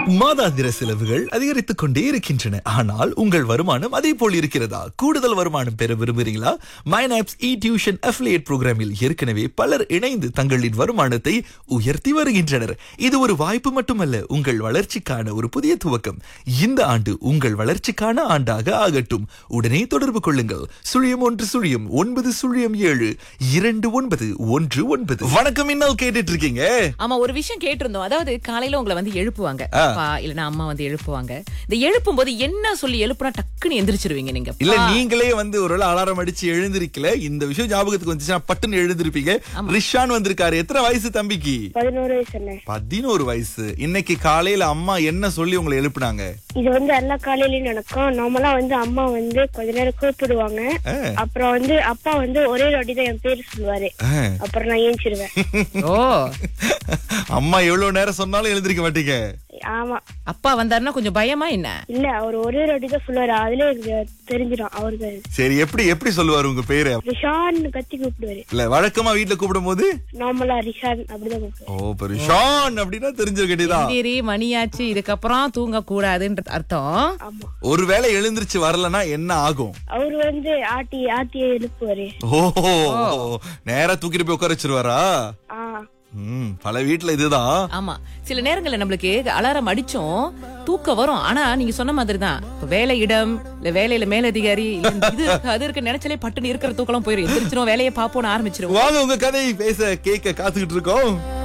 மாதாந்திர செலவுகள் அதிகரித்துக் கொண்டே இருக்கின்றன ஆனால் உங்கள் வருமானம் அதே போல் இருக்கிறதா கூடுதல் வருமானம் பெற விரும்புகிறீங்களா மைனாப்ஸ் இ டியூஷன் அஃபிலியேட் புரோகிராமில் ஏற்கனவே பலர் இணைந்து தங்களின் வருமானத்தை உயர்த்தி வருகின்றனர் இது ஒரு வாய்ப்பு மட்டுமல்ல உங்கள் வளர்ச்சிக்கான ஒரு புதிய துவக்கம் இந்த ஆண்டு உங்கள் வளர்ச்சிக்கான ஆண்டாக ஆகட்டும் உடனே தொடர்பு கொள்ளுங்கள் சுழியம் ஒன்று சுழியம் ஒன்பது சுழியம் ஏழு இரண்டு ஒன்பது ஒன்று ஒன்பது வணக்கம் இன்னும் கேட்டுட்டு இருக்கீங்க ஆமா ஒரு விஷயம் கேட்டிருந்தோம் அதாவது காலையில உங்களை வந்து எழுப்புவாங்க ஆ. அப்பா இல்லனா அம்மா வந்து எழுப்புவாங்க இந்த எழுப்பும் போது என்ன சொல்லி எழுப்புனா டக்குன்னு எந்திரிச்சிருவீங்க நீங்க இல்ல பா. நீங்களே வந்து ஒரு அலாரம் அடிச்சு எழுந்திருக்கல இந்த விஷயம் ஞாபகத்துக்கு வந்துச்சுன்னா பட்டுன்னு எழுந்திருப்பீங்க ரிஷான் வந்திருக்காரு எத்தனை வயசு தம்பிக்கு பதினோரு வயசு என்ன பதினோரு வயசு இன்னைக்கு காலையில அம்மா என்ன சொல்லி உங்களை எழுப்புனாங்க இது வந்து எல்லா காலையிலயும் நடக்கும் நார்மலா வந்து அம்மா வந்து கொஞ்ச நேரம் கூப்பிடுவாங்க ஆ. அப்புறம் வந்து அப்பா வந்து ஒரே வாட்டி தான் என் பேரு சொல்லுவாரு ஆ. அப்புறம் நான் ஏஞ்சிருவேன் ஓ அம்மா எவ்வளவு நேரம் சொன்னாலும் எழுந்திருக்க மாட்டீங்க ஆமா அப்பா வந்தாருன்னா கொஞ்சம் பயமா என்ன இல்ல அவர் ஒரே வாட்டி தான் சொல்லுவாரு அதுல எனக்கு தெரிஞ்சிடும் அவருக்கு சரி எப்படி எப்படி சொல்லுவாரு உங்க பேரு ரிஷான் கத்தி கூப்பிடுவாரு இல்ல வழக்கமா வீட்டுல கூப்பிடும் போது நார்மலா ரிஷான் அப்படிதான் கூப்பிடுவாரு ஓ இப்ப ரிஷான் அப்படின்னா தெரிஞ்சிருக்க வேண்டியதா எந்திரி மணியாச்சு இதுக்கப்புறம் தூங்க கூடாதுன்றது அர்த்தம் ஆமா ஒருவேளை எழுந்திருச்சு வரலன்னா என்ன ஆகும் அவரு வந்து ஆட்டி ஆட்டி எழுப்புவாரு ஓ நேரா தூக்கிட்டு போய் உட்கார வச்சிருவாரா ஆ ம் பல வீட்டுல இதுதான் ஆமா சில நேரங்கள்ல நம்மளுக்கு அலாரம் அடிச்சோம் தூக்கம் வரும் ஆனா நீங்க சொன்ன மாதிரி தான் வேலை இடம் இல்ல வேலையில மேலதிகாரி இல்ல இது இருக்கு, அது இருக்கு நினைச்சாலே பட்டுன்னு இருக்கிற தூக்கம் போயிடும் எந்திரிச்சிரும் வேலையை பாப்போம்னு ஆரம்பிச்சிரும் வாங்க உங்க கதை பேச கேட்க காத்துக்கிட்டு இருக்கோம்